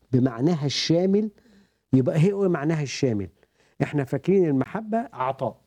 بمعناها الشامل يبقى هي هو معناها الشامل احنا فاكرين المحبة عطاء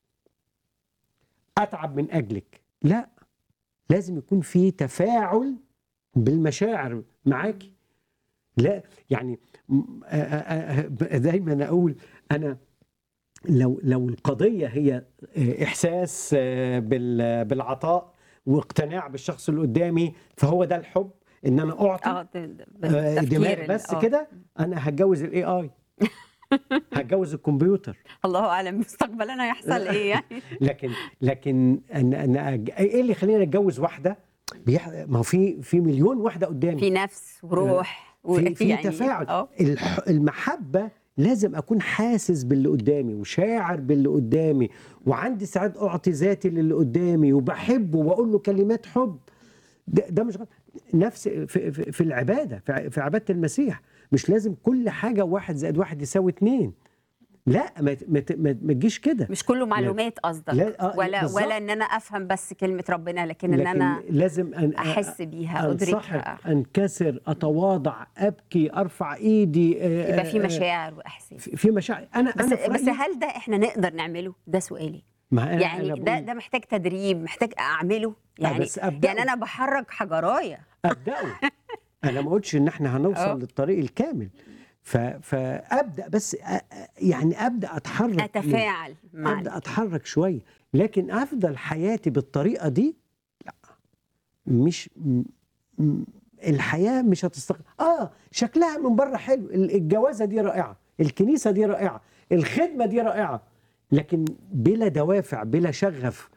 اتعب من اجلك لا لازم يكون في تفاعل بالمشاعر معاكي لا يعني م- آ- آ- آ- دايما اقول انا لو لو القضيه هي احساس بال- بالعطاء واقتناع بالشخص اللي قدامي فهو ده الحب ان انا اعطي اه ده- ده آه، بالتفكير دماغ ال- بس آه. كده انا هتجوز الاي اي هتجوز الكمبيوتر الله اعلم مستقبلنا هيحصل ايه يعني لكن لكن ان ان أج- ايه اللي يخليني اتجوز واحده بيح... ما هو في في مليون واحده قدامي في نفس وروح في, وفي في يعني تفاعل اه الح... المحبه لازم اكون حاسس باللي قدامي وشاعر باللي قدامي وعندي ساعات اعطي ذاتي للي قدامي وبحبه واقول له كلمات حب ده, ده مش غلط. نفس في, في, في العباده في, ع- في عباده المسيح مش لازم كل حاجه واحد زائد واحد يساوي اتنين لا ما ت- ما ت- ما ما تجيش كده مش كله معلومات قصدك لا، آه، ولا بالظبط. ولا ان انا افهم بس كلمه ربنا لكن ان لكن انا لازم أن احس بيها انصحك ادركها انكسر اتواضع ابكي ارفع ايدي آه، يبقى في آه، مشاعر واحساس في في مشاعر انا بس انا في بس رأيي- هل ده احنا نقدر نعمله ده سؤالي ما أنا يعني أنا ده بقول ده محتاج تدريب محتاج اعمله يعني بس أبدأه. يعني انا بحرك حجرايه ابداه انا ما قلتش ان احنا آه. هنوصل للطريق الكامل ف... فابدا بس أ... أ- يعني ابدا اتحرك اتفاعل مع ابدا اتحرك شويه لكن افضل حياتي بالطريقه دي لا مش م... م... الحياه مش هتستقر اه شكلها من بره حلو ال- الجوازه دي رائعه الكنيسه دي رائعه الخدمه دي رائعه لكن بلا دوافع بلا شغف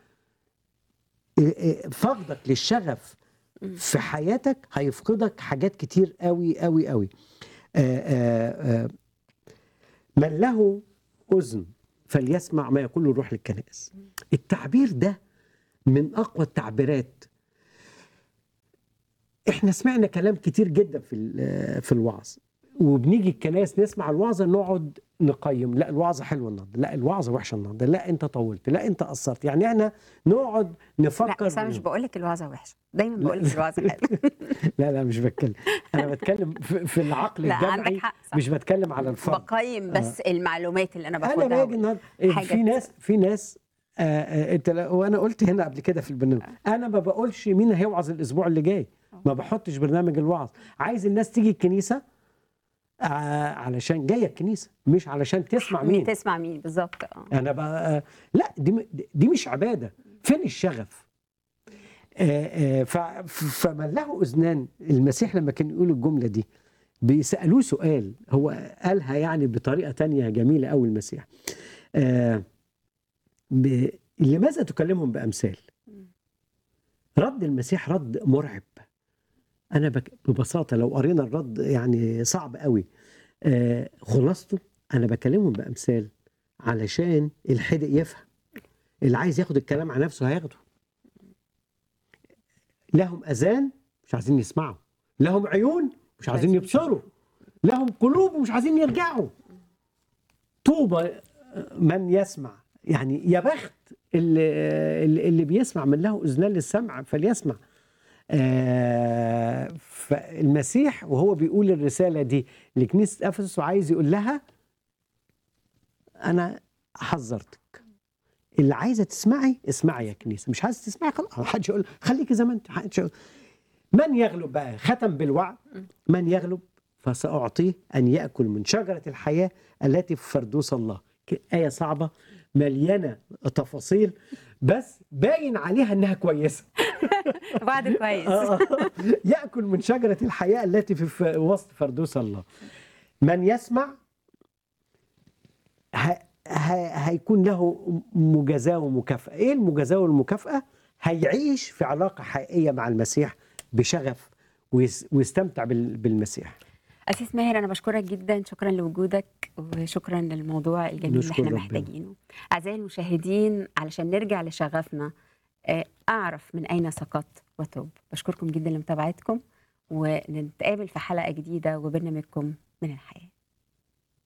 إيه إيه فقدك للشغف في حياتك هيفقدك حاجات كتير قوي قوي قوي آه، آه، آه، من له اذن فليسمع ما يقول الروح للكنائس التعبير ده من اقوى التعبيرات احنا سمعنا كلام كتير جدا في ال- في الوعظ وبنيجي الكنائس نسمع الوعظه نقعد نقيم لا الوعظه حلوه النهارده لا الوعظه وحشه النهارده لا انت طولت لا انت قصرت يعني احنا نقعد لا نفكر بس انا مش بقول لك الوعظه وحشه دايما بقول لك الوعظه حلوه لا لا مش بتكلم انا بتكلم في, في العقل لا الجمعي عندك حق صح مش بتكلم على الفرد بقيم بس المعلومات اللي انا انا باخدها باجي النهارده في حاجة ناس في ناس آه آه انت لا- وانا قلت هنا قبل كده في البرنامج انا ما بقولش مين هيوعظ الاسبوع اللي جاي ما بحطش برنامج الوعظ عايز الناس تيجي الكنيسه آه علشان جايه الكنيسه مش علشان تسمع مين تسمع مين بالظبط اه انا بقى آه، لا دي م- دي مش عباده فين الشغف آه، آه، ف- فمن له اذنان المسيح لما كان يقول الجمله دي بيسالوه سؤال هو قالها يعني بطريقه تانية جميله قوي المسيح آه، ب- لماذا تكلمهم بامثال رد المسيح رد مرعب انا بك ببساطه لو قرينا الرد يعني صعب قوي آه، خلاصته انا بكلمهم بامثال علشان الحدق يفهم اللي عايز ياخد الكلام على نفسه هياخده لهم اذان مش عايزين يسمعوا لهم عيون مش عايزين يبصروا لهم قلوب ومش عايزين يرجعوا طوبى من يسمع يعني يا بخت اللي, اللي اللي بيسمع من له اذنان للسمع فليسمع آه فالمسيح وهو بيقول الرساله دي لكنيسه افسس وعايز يقول لها انا حذرتك اللي عايزه تسمعي اسمعي يا كنيسه مش عايزه تسمعي خلاص محدش يقول خليكي زي ما انت محدش يقول من يغلب بقى ختم بالوعد من يغلب فساعطيه ان ياكل من شجره الحياه التي في فردوس الله ك- ايه صعبه مليانه تفاصيل بس باين عليها انها كويسه بعد كويس آه. ياكل من شجره الحياه التي في في وسط فردوس الله من يسمع ه... ه... هيكون له مجازاه ومكافاه ايه المجازاه والمكافاه هيعيش في علاقه حقيقيه مع المسيح بشغف ويس... ويستمتع بال... بالمسيح أسيس ماهر أنا بشكرك جدا شكرا لوجودك وشكرا للموضوع الجميل اللي نشكر احنا ربنا. محتاجينه أعزائي المشاهدين علشان نرجع لشغفنا آه، أعرف من أين سقطت وتوب بشكركم جدا لمتابعتكم ونتقابل في حلقة جديدة وبرنامجكم من الحياة